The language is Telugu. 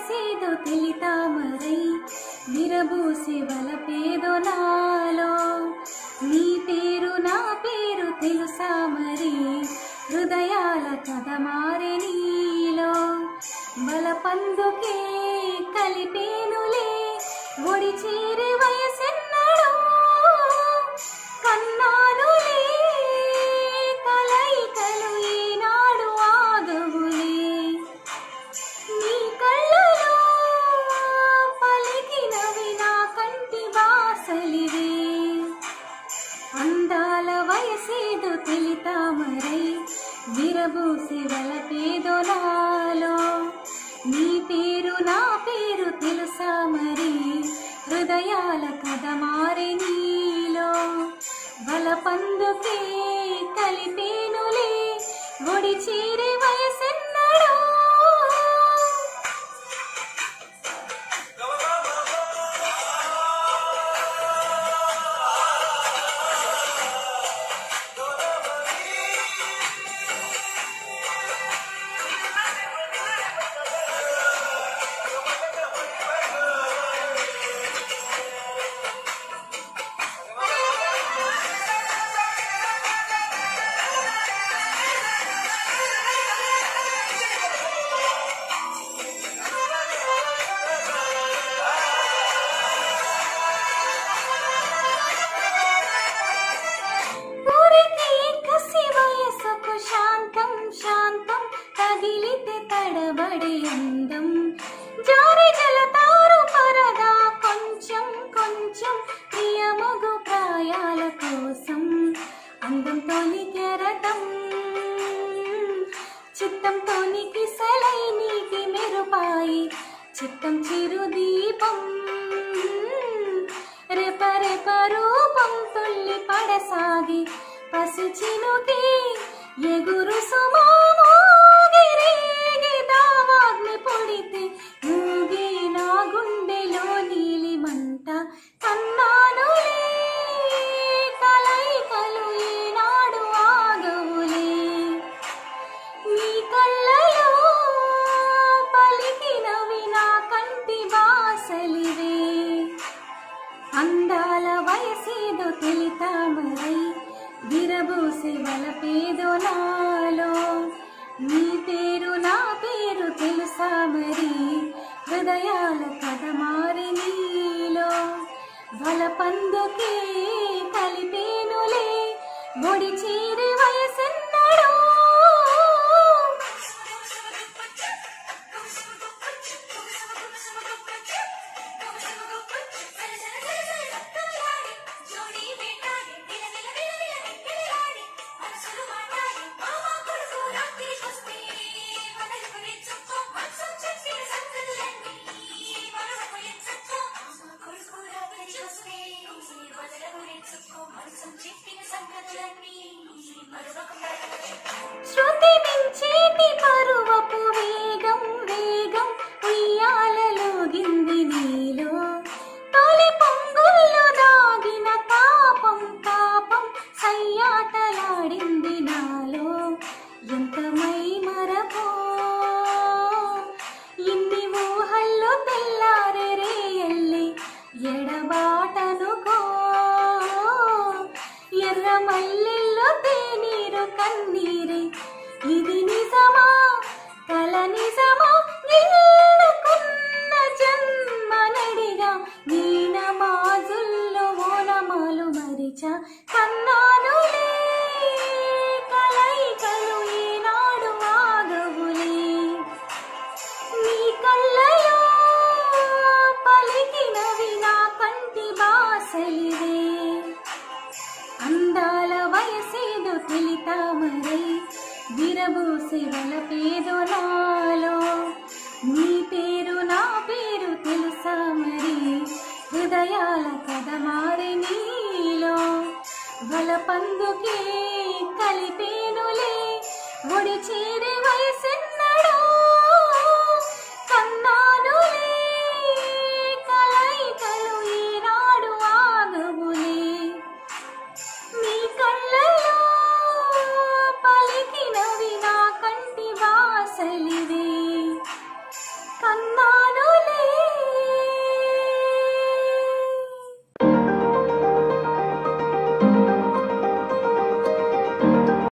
వయసేదో తెలితామరై విరబూసి వలపేదో నాలో నీ పేరు నా పేరు తెలుసా మరి హృదయాల కథ మారే నీలో బలపందుకే కలిపేనులే ఒడి చేరి వయసెన్నడో కన్నానులే కలయికలు ఈనాడు ఆగవులే నీ కళ్ళలో పలికినవి నా కంటి వాసలివే అందాల వయసేదో తెలితామరై విరబూసి వలపేదో నాలో నీ పేరు నా పేరు తెలుసా మరి హృదయాల కథ మారి నీలో బలపందుకే కలిపేనులే ఒడి చీరి వయసెన్నడో ఊరికే కసి వయసుకు శాంతం శాంతం తగిలితే తడబడే అందం జారి జలతారు పరదా కొంచెం కొంచెం ప్రియమగు ప్రాయాల కోసం అందంతోని కెరటం చిత్తంతోని కిసలై నీకి మెరుపాయి చిత్తం చిరు దీపం రెప రెప రూపం తుల్లి పడసాగి పసి చినుకి ఎగురు సుమాగిరేగి దావాగ్ని పొడితే ఊగి నా గుండెలో నీలి మంట కన్నానులే కలయికలు ఈనాడు ఆగవులే నీ కళ్ళలో పలికినవి నా కంటి వాసలివే అందాల వయసేదో తెలితామరై విరబూసి వలపేదో నాలో నీ పేరు నా పేరు తెలుసా మరి హృదయాల కథ మారి నీలో వలపందుకే కలిపేనులే ఒడి చీరి వయసెన్నడో శృతి మించేటి పరువపు వేగం వేగం ఉయ్యాలలో గింది నీలో తొలి పొంగుల్లో దాగిన తాపం తాపం సయ్యాటలాడింది నాలో ఎంత మై మరపో ఇన్ని ఊహల్లో తెల్లారే రేయల్లి ఎడబాటనుకో ఎర్ర మల్లెల్లో తేనీరు కన్నీరే ఇది నిజమా కల నిజమా గిల్లుకున్న జన్మ నడిగా నీన మాజుల్లో ఓనమాలు మరిచ కన్నానులే కలయికలు ఈనాడు ఆగవులే నీ కళ్ళలో పలికినవి నా కంటి బాసలివే అందాల వయసేదో తెలితామరై విరబూసి వలపేదో నాలో నీ పేరు నా పేరు తెలుసా మరి హృదయాల కథ మారి నీలో వలపందుకే